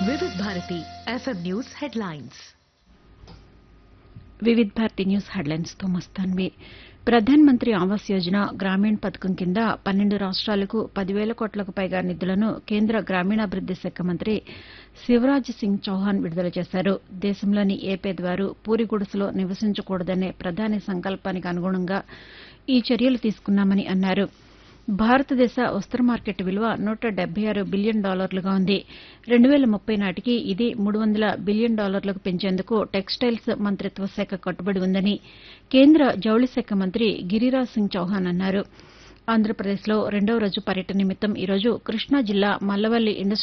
వివిధ Bharati FM news headlines Vividh Bharati news హెడ్లైన్స్తో మస్తాన్వి ప్రధాన్ మంత్రి ఆవాస్ యోజన గ్రామీణ్ పథకం కింద పన్నెండు రాష్ట్రాలకు పదివేల కోట్లకు పైగా నిధులను కేంద్ర గ్రామీణాభివృద్ది శాఖ మంత్రి శివరాజ్ సింగ్ చౌహాన్ విడుదల చేశారు దేశంలోని ఏ పేదవారు పూరి గుడిసెలో నివసించకూడదనే ప్రధాని సంకల్పానికి అనుగుణంగా ఈ చర్యలు తీసుకున్నామని అన్నారు భారతదేశ వస్త్ర మార్కెట్ విలువ నూట డెబ్బై ఆరు బిలియన్ డాలర్లుగా ఉంది రెండు వేల ముప్పై నాటికి ఇది మూడు వందల బిలియన్ డాలర్లకు పెంచేందుకు టెక్స్టైల్స్ మంత్రిత్వ శాఖ కట్టుబడి ఉందని కేంద్ర జౌళి శాఖ మంత్రి గిరిరాజ్ సింగ్ చౌహాన్ అన్నారు ఆంధ్రప్రదేశ్లో రెండవ రోజు పర్యటన నిమిత్తం ఈరోజు కృష్ణా జిల్లా మల్లవల్లి ఇండస్టియల్